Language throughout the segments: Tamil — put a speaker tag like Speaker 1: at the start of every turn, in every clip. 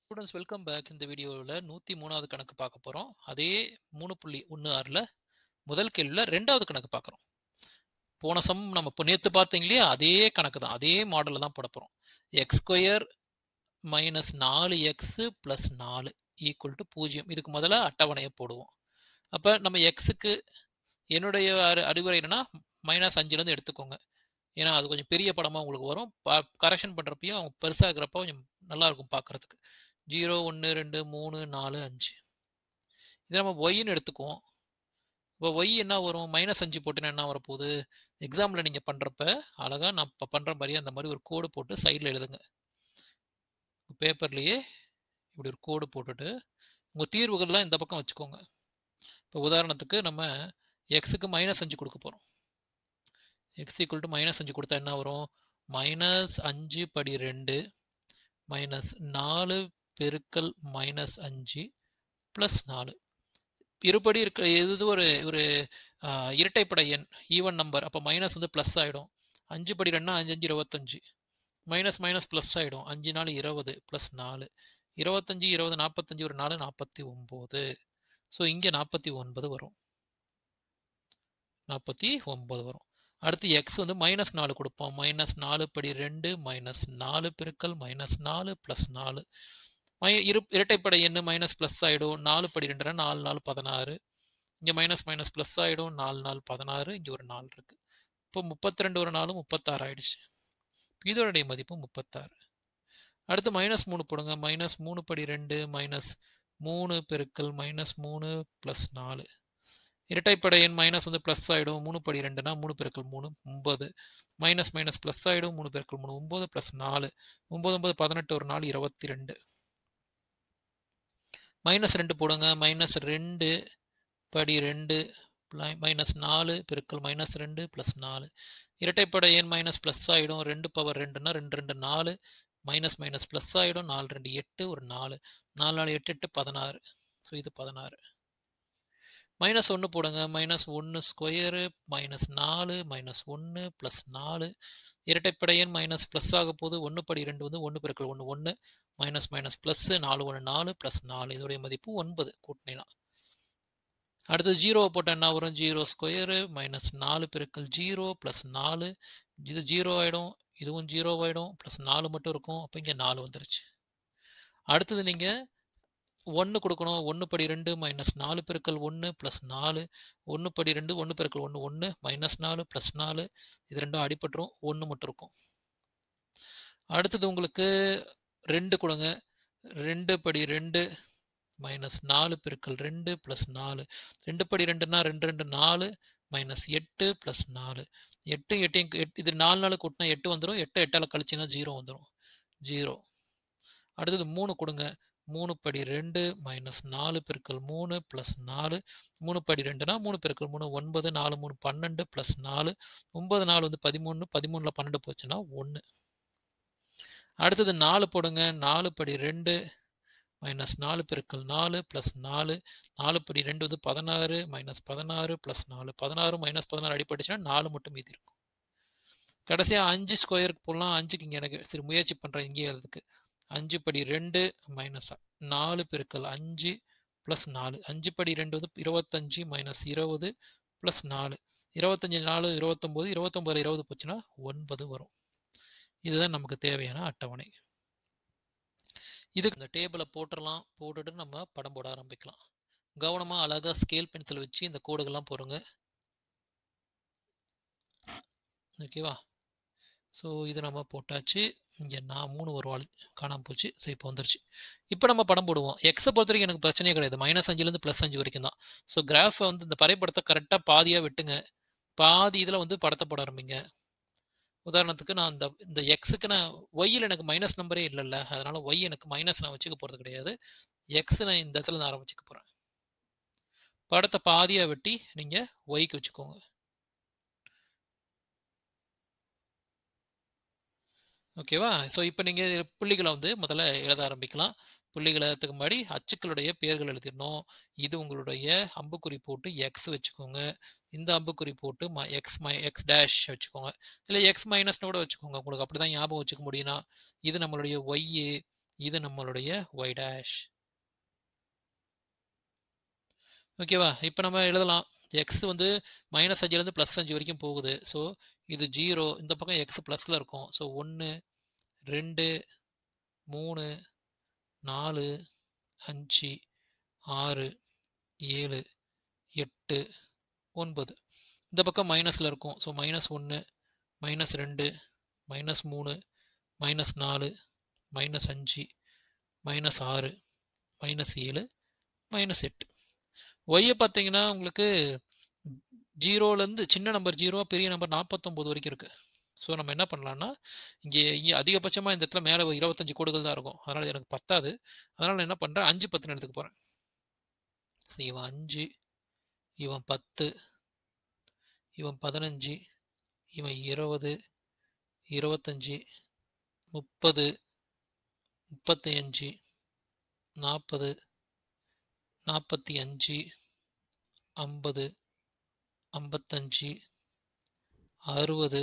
Speaker 1: ஸ்டூடெண்ட்ஸ் வெல்கம் பேக் இந்த வீடியோவில் நூற்றி மூணாவது கணக்கு பார்க்க போகிறோம் அதே மூணு புள்ளி ஒன்று ஆறில் முதல் கேள்வியில் ரெண்டாவது கணக்கு பார்க்குறோம் போன சம் நம்ம இப்போ நேற்று பார்த்தீங்க இல்லையா அதே கணக்கு தான் அதே மாடலில் தான் போட போகிறோம் எக்ஸ் ஸ்கொயர் மைனஸ் நாலு எக்ஸு ப்ளஸ் நாலு ஈக்குவல் டு பூஜ்ஜியம் இதுக்கு முதல்ல அட்டவணையை போடுவோம் அப்போ நம்ம எக்ஸுக்கு என்னுடைய அறி அறிவுரை என்னன்னா மைனஸ் அஞ்சுலேருந்து எடுத்துக்கோங்க ஏன்னா அது கொஞ்சம் பெரிய படமாக உங்களுக்கு வரும் பா கரெக்ஷன் பண்ணுறப்பையும் அவங்க பெருசாக இருக்கிறப்ப கொஞ்சம் நல்லாயிருக்கும் பார்க்குறதுக்கு ஜீரோ ஒன்று ரெண்டு மூணு நாலு அஞ்சு இதை நம்ம ஒய்ன்னு எடுத்துக்குவோம் இப்போ ஒய் என்ன வரும் மைனஸ் அஞ்சு போட்டுன்னா என்ன வரப்போகுது எக்ஸாமில் நீங்கள் பண்ணுறப்ப அழகாக நான் இப்போ பண்ணுற மாதிரி அந்த மாதிரி ஒரு கோடு போட்டு சைடில் எழுதுங்க பேப்பர்லேயே இப்படி ஒரு கோடு போட்டுட்டு உங்கள் தீர்வுகள்லாம் இந்த பக்கம் வச்சுக்கோங்க இப்போ உதாரணத்துக்கு நம்ம எக்ஸுக்கு மைனஸ் அஞ்சு கொடுக்க போகிறோம் எக்ஸ் ஈக்குவல் டு மைனஸ் அஞ்சு கொடுத்தா என்ன வரும் மைனஸ் அஞ்சு படி ரெண்டு மைனஸ் நாலு பெருக்கல் மைனஸ் அஞ்சு ப்ளஸ் நாலு இருபடி இருக்க இது ஒரு ஒரு இரட்டைப்படை எண் ஈவன் நம்பர் அப்போ மைனஸ் வந்து ப்ளஸ் ஆகிடும் அஞ்சு படி ரெண்டா அஞ்சு அஞ்சு இருபத்தஞ்சு மைனஸ் மைனஸ் ப்ளஸ் ஆகிடும் அஞ்சு நாலு இருபது ப்ளஸ் நாலு இருபத்தஞ்சி இருபது நாற்பத்தஞ்சு ஒரு நாலு நாற்பத்தி ஒம்பது ஸோ இங்கே நாற்பத்தி ஒன்பது வரும் நாற்பத்தி ஒம்பது வரும் அடுத்து எக்ஸ் வந்து மைனஸ் நாலு கொடுப்போம் மைனஸ் நாலு படி ரெண்டு மைனஸ் நாலு பெருக்கல் மைனஸ் நாலு ப்ளஸ் நாலு மை இரு இரட்டைப்படை எண்ணு மைனஸ் ப்ளஸ் ஆகிடும் நாலு படி ரெண்டுனா நாலு நாலு பதினாறு இங்கே மைனஸ் மைனஸ் ப்ளஸ் ஆகிடும் நாலு நாலு பதினாறு இங்கே ஒரு நாலு இருக்குது இப்போ முப்பத்தி ரெண்டு ஒரு நாலு முப்பத்தாறு ஆயிடுச்சு இதோடைய மதிப்பு முப்பத்தாறு அடுத்து மைனஸ் மூணு போடுங்க மைனஸ் மூணு படி ரெண்டு மைனஸ் மூணு பெருக்கல் மைனஸ் மூணு ப்ளஸ் நாலு இரட்டைப்படை எண் மைனஸ் வந்து ப்ளஸ் ஆகிடும் மூணு படி ரெண்டுனா மூணு பெருக்கல் மூணு ஒம்பது மைனஸ் மைனஸ் ப்ளஸ் ஆகிடும் மூணு பெருக்கல் மூணு ஒம்பது ப்ளஸ் நாலு ஒம்பது ஒம்பது பதினெட்டு ஒரு நாலு இருபத்தி ரெண்டு மைனஸ் ரெண்டு போடுங்க மைனஸ் ரெண்டு படி ரெண்டு மைனஸ் நாலு பெருக்கல் மைனஸ் ரெண்டு ப்ளஸ் நாலு இரட்டைப்படை எண் மைனஸ் ப்ளஸ் ஆகிடும் ரெண்டு பவர் ரெண்டுனா ரெண்டு ரெண்டு நாலு மைனஸ் மைனஸ் ப்ளஸ் ஆகிடும் நாலு ரெண்டு எட்டு ஒரு நாலு நாலு நாலு எட்டு எட்டு பதினாறு ஸோ இது பதினாறு மைனஸ் ஒன்று போடுங்க மைனஸ் ஒன்று ஸ்கொயரு மைனஸ் நாலு மைனஸ் ஒன்று ப்ளஸ் நாலு இரட்டைப்படையன் மைனஸ் ப்ளஸ் ஆக போது ஒன்று படி ரெண்டு வந்து ஒன்று பெருக்கள் ஒன்று ஒன்று மைனஸ் மைனஸ் ப்ளஸ்ஸு நாலு ஒன்று நாலு ப்ளஸ் நாலு இதோடைய மதிப்பு ஒன்பது கூட்டினா அடுத்து ஜீரோவை போட்டால் என்ன வரும் ஜீரோ ஸ்கொயரு மைனஸ் நாலு பெருக்கள் ஜீரோ ப்ளஸ் நாலு இது ஜீரோ ஆகிடும் இதுவும் ஜீரோ ஆகிடும் ப்ளஸ் நாலு மட்டும் இருக்கும் அப்போ இங்கே நாலு வந்துருச்சு அடுத்தது நீங்கள் ஒன்று கொடுக்கணும் ஒன்று படி ரெண்டு மைனஸ் நாலு பெருக்கல் ஒன்று ப்ளஸ் நாலு ஒன்று படி ரெண்டு ஒன்று பெருக்கல் ஒன்று ஒன்று மைனஸ் நாலு ப்ளஸ் நாலு இது ரெண்டும் அடிபட்டுரும் ஒன்று மட்டும் இருக்கும் அடுத்தது உங்களுக்கு ரெண்டு கொடுங்க ரெண்டு படி ரெண்டு மைனஸ் நாலு பெருக்கல் ரெண்டு ப்ளஸ் நாலு ரெண்டு படி ரெண்டுனா ரெண்டு ரெண்டு நாலு மைனஸ் எட்டு ப்ளஸ் நாலு எட்டு எட்டையும் எட்டு இது நாலு நாள் கூட்டினா எட்டு வந்துடும் எட்டு எட்டால் கழிச்சின்னா ஜீரோ வந்துடும் ஜீரோ அடுத்தது மூணு கொடுங்க மூணு படி ரெண்டு மைனஸ் நாலு பெருக்கல் மூணு ப்ளஸ் நாலு மூணு படி ரெண்டுனா மூணு பெருக்கல் மூணு ஒன்பது நாலு மூணு பன்னெண்டு ப்ளஸ் நாலு ஒன்பது நாலு வந்து பதிமூணு பதிமூணில் பன்னெண்டு போச்சுன்னா ஒன்று அடுத்தது நாலு போடுங்க நாலு படி ரெண்டு மைனஸ் நாலு பெருக்கல் நாலு ப்ளஸ் நாலு நாலு படி ரெண்டு வந்து பதினாறு மைனஸ் பதினாறு ப்ளஸ் நாலு பதினாறு மைனஸ் பதினாறு அடிப்பட்டுச்சுன்னா நாலு மட்டும் மீதி இருக்கும் கடைசியாக அஞ்சு ஸ்கொயருக்கு போடலாம் அஞ்சுக்கு இங்கே எனக்கு சரி முயற்சி பண்ணுறேன் இங்கே அதுக்கு அஞ்சு படி ரெண்டு மைனஸ் நாலு பெருக்கல் அஞ்சு ப்ளஸ் நாலு அஞ்சு படி ரெண்டு வந்து இருபத்தஞ்சி மைனஸ் இருபது ப்ளஸ் நாலு இருபத்தஞ்சி நாலு இருபத்தொம்போது இருபத்தொம்போது இருபது போச்சுன்னா ஒன்பது வரும் இதுதான் நமக்கு தேவையான அட்டவணை இதுக்கு இந்த டேபிளை போட்டுடலாம் போட்டுட்டு நம்ம படம் போட ஆரம்பிக்கலாம் கவனமாக அழகாக ஸ்கேல் பென்சில் வச்சு இந்த கோடுகள்லாம் போடுங்க ஓகேவா ஸோ இது நம்ம போட்டாச்சு இங்கே நான் மூணு ஒரு வாழ் காணாமல் போச்சு ஸோ இப்போ வந்துருச்சு இப்போ நம்ம படம் போடுவோம் எக்ஸை பொறுத்த வரைக்கும் எனக்கு பிரச்சனையே கிடையாது மைனஸ் அஞ்சுலேருந்து ப்ளஸ் அஞ்சு வரைக்கும் தான் ஸோ கிராஃபை வந்து இந்த வரைபடத்தை கரெக்டாக பாதியாக விட்டுங்க பாதி இதில் வந்து படத்தை போட ஆரம்பிங்க உதாரணத்துக்கு நான் இந்த இந்த எக்ஸுக்கு நான் ஒய்யில் எனக்கு மைனஸ் நம்பரே இல்லைல்ல அதனால் ஒய் எனக்கு மைனஸ் நான் வச்சுக்க போகிறது கிடையாது எக்ஸ் நான் இந்த இடத்துல நான் ஆரம்பிச்சுக்க போகிறேன் படத்தை பாதியாக வெட்டி நீங்கள் ஒய்க்கு வச்சுக்கோங்க ஓகேவா ஸோ இப்போ நீங்கள் புள்ளிகளை வந்து முதல்ல எழுத ஆரம்பிக்கலாம் புள்ளிகளத்துக்கு முன்னாடி அச்சுக்களுடைய பேர்கள் எழுதிடணும் இது உங்களுடைய அம்புக்குறி போட்டு எக்ஸ் வச்சுக்கோங்க இந்த அம்புக்குறி போட்டு ம எக்ஸ் மை எக்ஸ் டேஷ் வச்சுக்கோங்க இல்லை எக்ஸ் மைனஸ்னு கூட வச்சுக்கோங்க உங்களுக்கு அப்படி தான் ஞாபகம் வச்சுக்க முடியும்னா இது நம்மளுடைய ஒய்யு இது நம்மளுடைய ஒய் டேஷ் ஓகேவா இப்போ நம்ம எழுதலாம் எக்ஸ் வந்து மைனஸ் அஞ்சுலேருந்து ப்ளஸ் அஞ்சு வரைக்கும் போகுது ஸோ இது ஜீரோ இந்த பக்கம் எக்ஸ் ப்ளஸில் இருக்கும் ஸோ ஒன்று ரெண்டு மூணு நாலு அஞ்சு ஆறு ஏழு எட்டு ஒன்பது இந்த பக்கம் மைனஸில் இருக்கும் ஸோ மைனஸ் ஒன்று மைனஸ் ரெண்டு மைனஸ் மூணு மைனஸ் நாலு மைனஸ் அஞ்சு மைனஸ் ஆறு மைனஸ் ஏழு மைனஸ் எட்டு ஒய்யை பார்த்தீங்கன்னா உங்களுக்கு ஜீரோலேருந்து சின்ன நம்பர் ஜீரோ பெரிய நம்பர் நாற்பத்தொம்போது வரைக்கும் இருக்குது ஸோ நம்ம என்ன பண்ணலான்னா இங்கே இங்கே அதிகபட்சமாக இந்த இடத்துல மேலே இருபத்தஞ்சு கோடுகள் தான் இருக்கும் அதனால் எனக்கு பத்தாது அதனால் நான் என்ன பண்ணுறேன் அஞ்சு பத்துன்னு எடுத்துக்க போகிறேன் ஸோ இவன் அஞ்சு இவன் பத்து இவன் பதினஞ்சு இவன் இருபது இருபத்தஞ்சி முப்பது முப்பத்தி அஞ்சு நாற்பது நாற்பத்தி அஞ்சு ஐம்பது ஐம்பத்தஞ்சு அறுபது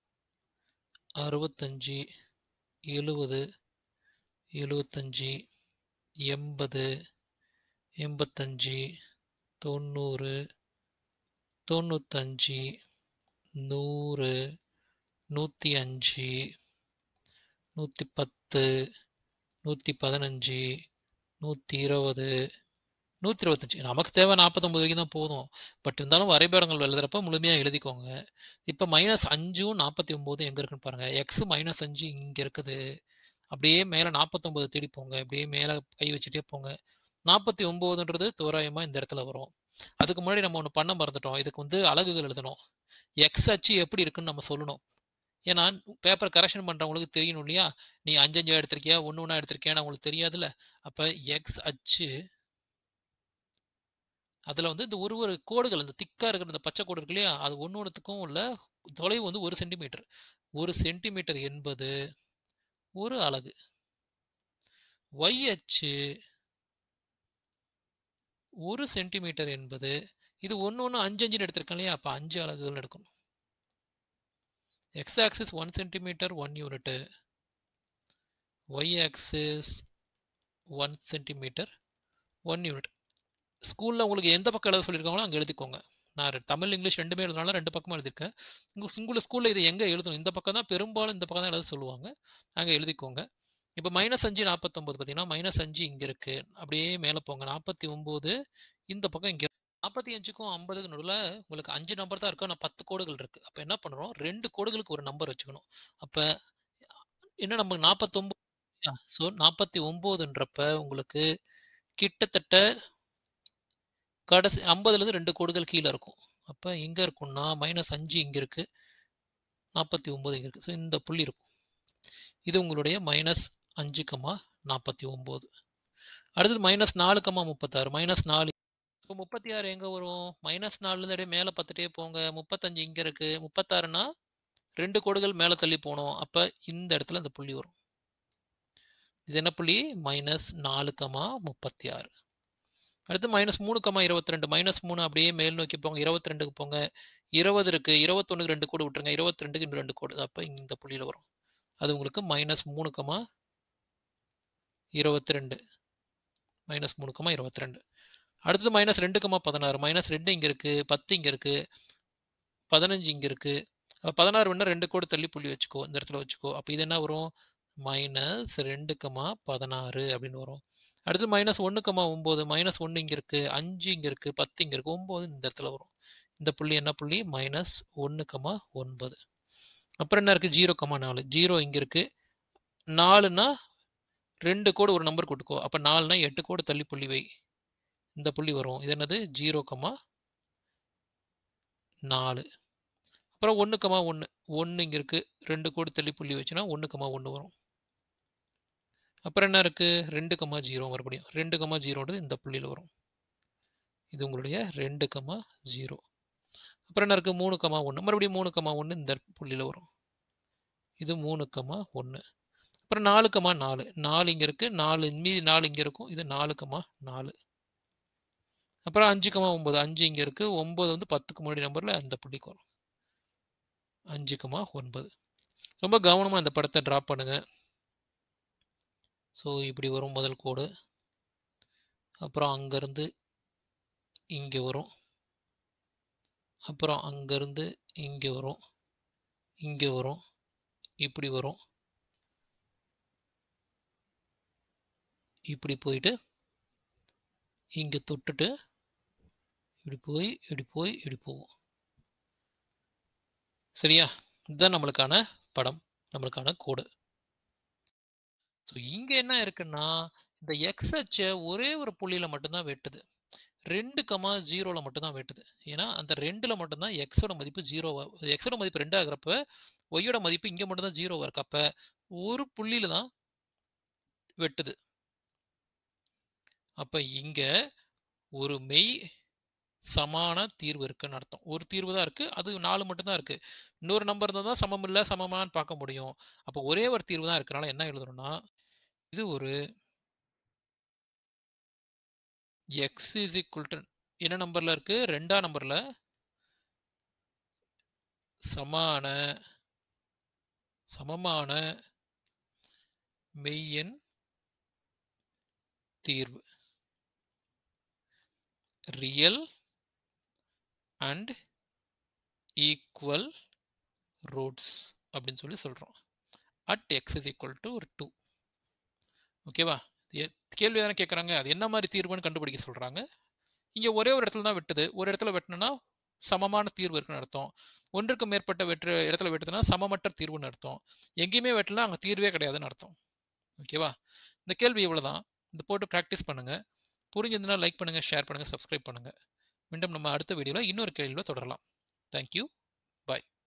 Speaker 1: அறுபத்தஞ்சி எழுபது எழுபத்தஞ்சி எண்பது எண்பத்தஞ்சு தொண்ணூறு தொண்ணூத்தஞ்சு நூறு நூற்றி அஞ்சு நூற்றி பத்து நூற்றி பதினஞ்சு நூற்றி இருபது நூற்றி இருபத்தஞ்சி நமக்கு தேவை நாற்பத்தொம்பது வரைக்கும் தான் போதும் பட் இருந்தாலும் வரைபடங்கள் எழுதுறப்ப முழுமையாக எழுதிக்கோங்க இப்போ மைனஸ் அஞ்சும் நாற்பத்தி ஒம்போதும் எங்கே இருக்குன்னு பாருங்கள் எக்ஸ் மைனஸ் அஞ்சு இங்கே இருக்குது அப்படியே மேலே நாற்பத்தொம்பது தேடி போங்க அப்படியே மேலே கை வச்சுட்டே போங்க நாற்பத்தி ஒம்போதுன்றது தோராயமாக இந்த இடத்துல வரும் அதுக்கு முன்னாடி நம்ம ஒன்று பண்ண மறந்துட்டோம் இதுக்கு வந்து அலகுகள் எழுதணும் எக்ஸ் அச்சு எப்படி இருக்குன்னு நம்ம சொல்லணும் ஏன்னா பேப்பர் கரெக்ஷன் பண்ணுறவங்களுக்கு தெரியணும் இல்லையா நீ அஞ்சு அஞ்சா எடுத்திருக்கியா ஒன்று ஒன்றா எடுத்திருக்கியான்னு உங்களுக்கு தெரியாதுல்ல அப்போ எக்ஸ் அச்சு அதில் வந்து இந்த ஒரு ஒரு கோடுகள் இந்த திக்காக இருக்கிற இந்த பச்சை கோடு இருக்கு இல்லையா அது ஒன்று ஒன்றுத்துக்கும் உள்ள தொலைவு வந்து ஒரு சென்டிமீட்டர் ஒரு சென்டிமீட்டர் என்பது ஒரு அலகு ஒய் அச்சு ஒரு சென்டிமீட்டர் என்பது இது ஒன்று ஒன்று அஞ்சு அஞ்சுன்னு எடுத்திருக்கேன் இல்லையா அப்போ அஞ்சு அலகுகள் எடுக்கணும் x axis one centimetre one unit y axis one centimetre one unit ஸ்கூலில் உங்களுக்கு எந்த பக்கம் எழுத சொல்லியிருக்காங்களோ அங்கே எழுதிக்கோங்க நான் தமிழ் இங்கிலீஷ் ரெண்டுமே எழுதுனால ரெண்டு பக்கமும் எழுதியிருக்கேன் உங்கள் உங்களை ஸ்கூலில் இது எங்கே எழுதணும் இந்த பக்கம் தான் பெரும்பாலும் இந்த பக்கம் தான் எழுத சொல்லுவாங்க அங்கே எழுதிக்கோங்க இப்போ மைனஸ் அஞ்சு நாற்பத்தொம்போது பார்த்தீங்கன்னா மைனஸ் அஞ்சு இங்கே இருக்குது அப்படியே மேலே போங்க நாற்பத்தி ஒம்பது இந்த பக்கம் இங்கே நாற்பத்தி அஞ்சுக்கும் ஐம்பதுக்கு நடுவில் உங்களுக்கு அஞ்சு நம்பர் தான் இருக்கும் ஆனால் பத்து கோடுகள் இருக்குது அப்போ என்ன பண்ணுறோம் ரெண்டு கோடுகளுக்கு ஒரு நம்பர் வச்சுக்கணும் அப்போ என்ன நம்ம நாற்பத்தொம்பது ஸோ நாற்பத்தி ஒம்போதுன்றப்ப உங்களுக்கு கிட்டத்தட்ட கடைசி ஐம்பதுலேருந்து ரெண்டு கோடுகள் கீழே இருக்கும் அப்போ எங்கே இருக்கும்னா மைனஸ் அஞ்சு இங்கே இருக்குது நாற்பத்தி ஒம்பது இங்கே இருக்குது ஸோ இந்த புள்ளி இருக்கும் இது உங்களுடைய மைனஸ் அஞ்சு கம்மா நாற்பத்தி ஒம்பது அடுத்தது மைனஸ் நாலு கம்மா முப்பத்தாறு மைனஸ் நாலு இப்போ முப்பத்தி ஆறு எங்கே வரும் மைனஸ் நாலுலேருந்து அப்படியே மேலே பார்த்துட்டே போங்க முப்பத்தஞ்சு இங்கே இருக்குது முப்பத்தாறுனா ரெண்டு கோடுகள் மேலே தள்ளி போகணும் அப்போ இந்த இடத்துல இந்த புள்ளி வரும் இது என்ன புள்ளி மைனஸ் நாலு கமா முப்பத்தி ஆறு அடுத்து மைனஸ் மூணு கமா இருபத்தி ரெண்டு மைனஸ் மூணு அப்படியே மேல் நோக்கி போங்க இருபத்தி ரெண்டுக்கு போங்க இருபது இருக்கு இருபத்தொன்னுக்கு ரெண்டு கோடு விட்டுருங்க இருபத்தி ரெண்டுக்கு இன்னும் ரெண்டு கோடு அப்போ இந்த புள்ளியில் வரும் அது உங்களுக்கு மைனஸ் மூணு கமா இருபத்தி ரெண்டு மைனஸ் மூணு கமா இருபத்தி ரெண்டு அடுத்தது மைனஸ் ரெண்டு கமா பதினாறு மைனஸ் ரெண்டு இங்கே இருக்குது பத்து இங்கே இருக்குது பதினஞ்சு இங்கே இருக்குது பதினாறு வேணா ரெண்டு கோடு தள்ளி புள்ளி வச்சுக்கோ இந்த இடத்துல வச்சுக்கோ அப்போ இது என்ன வரும் மைனஸ் ரெண்டு கமா பதினாறு அப்படின்னு வரும் அடுத்து மைனஸ் ஒன்று கமா ஒம்பது மைனஸ் ஒன்று இங்கே இருக்குது அஞ்சு இங்கே இருக்குது பத்து இங்கே இருக்குது ஒம்பது இந்த இடத்துல வரும் இந்த புள்ளி என்ன புள்ளி மைனஸ் ஒன்று கமா ஒன்பது அப்புறம் என்ன இருக்குது ஜீரோ கமா நாலு ஜீரோ இங்கே இருக்குது நாலுனா ரெண்டு கோடு ஒரு நம்பர் கொடுக்கோ அப்போ நாலுனா எட்டு கோடு தள்ளி புள்ளி வை இந்த புள்ளி வரும் இது என்னது ஜீரோ கமா நாலு அப்புறம் ஒன்று கமா ஒன்று ஒன்று இங்கே இருக்குது ரெண்டு கோடு தள்ளி புள்ளி வச்சுன்னா ஒன்று கமா ஒன்று வரும் அப்புறம் என்ன இருக்குது ரெண்டு கமா ஜீரோ மறுபடியும் ரெண்டு கமா ஜீரோன்றது இந்த புள்ளியில் வரும் இது உங்களுடைய ரெண்டு கமா ஜீரோ அப்புறம் என்ன இருக்குது மூணு கமா ஒன்று மறுபடியும் மூணு கமா ஒன்று இந்த புள்ளியில் வரும் இது மூணு கமா ஒன்று அப்புறம் நாலு கமா நாலு நாலு இங்கே இருக்குது நாலு மீதி நாலு இங்கே இருக்கும் இது நாலு கமா நாலு அப்புறம் அஞ்சு கமா ஒம்பது அஞ்சு இங்கே இருக்குது ஒம்பது வந்து பத்துக்கு முன்னாடி நம்பரில் அந்த புள்ளிக்கு வரும் அஞ்சு கமா ஒன்பது ரொம்ப கவனமாக இந்த படத்தை ட்ரா பண்ணுங்கள் ஸோ இப்படி வரும் முதல் கோடு அப்புறம் அங்கேருந்து இங்கே வரும் அப்புறம் அங்கேருந்து இங்கே வரும் இங்கே வரும் இப்படி வரும் இப்படி போயிட்டு இங்கே தொட்டுட்டு இப்படி போய் இப்படி போய் இப்படி போகும் சரியா இதுதான் நம்மளுக்கான படம் நம்மளுக்கான கோடு ஸோ இங்கே என்ன இருக்குன்னா இந்த எக்ஸ் அச்சை ஒரே ஒரு புள்ளியில் மட்டும்தான் வெட்டுது ரெண்டு கமா ஜீரோவில் மட்டும்தான் வெட்டுது ஏன்னா அந்த ரெண்டில் மட்டும்தான் எக்ஸோட மதிப்பு ஜீரோவாக எக்ஸோட மதிப்பு ரெண்டு ஆகிறப்ப ஒய்யோட மதிப்பு இங்கே மட்டும்தான் ஜீரோவாக இருக்கப்ப ஒரு புள்ளியில் தான் வெட்டுது அப்போ இங்கே ஒரு மெய் சமான தீர்வு இருக்குன்னு அர்த்தம் ஒரு தீர்வு தான் இருக்குது அது நாலு மட்டும்தான் இருக்குது இன்னொரு நம்பர் இருந்தால் தான் சமம் இல்லை சமமானு பார்க்க முடியும் அப்போ ஒரே ஒரு தீர்வு தான் இருக்கனால என்ன எழுதணும்னா இது ஒரு எக்ஸ் இஸ் ஈக்குவல் டு என்ன நம்பரில் இருக்குது ரெண்டாம் நம்பரில் சமான சமமான மெய்யெண் தீர்வு ரியல் அண்ட் ஈக்குவல் ரூட்ஸ் அப்படின்னு சொல்லி சொல்கிறோம் at x is equal to ஒரு டூ ஓகேவா கேள்வி தானே கேட்குறாங்க அது என்ன மாதிரி தீர்வுன்னு கண்டுபிடிக்க சொல்கிறாங்க இங்கே ஒரே ஒரு இடத்துல தான் வெட்டுது ஒரு இடத்துல வெட்டினா சமமான தீர்வு இருக்குன்னு அர்த்தம் ஒன்றுக்கு மேற்பட்ட வெற்று இடத்துல வெட்டுதுன்னா சமமற்ற தீர்வுன்னு அர்த்தம் எங்கேயுமே வெட்டலாம் அங்கே தீர்வே கிடையாதுன்னு அர்த்தம் ஓகேவா இந்த கேள்வி இவ்வளோ தான் இந்த போட்டு ப்ராக்டிஸ் பண்ணுங்கள் புரிஞ்சதுன்னா லைக் பண்ணுங்கள் ஷேர் பண்ணுங்கள் சப்ஸ்கிரைப் பண்ணுங்கள் மீண்டும் நம்ம அடுத்த வீடியோவில் இன்னொரு கேள்வியில் தொடரலாம் தேங்க்யூ பாய்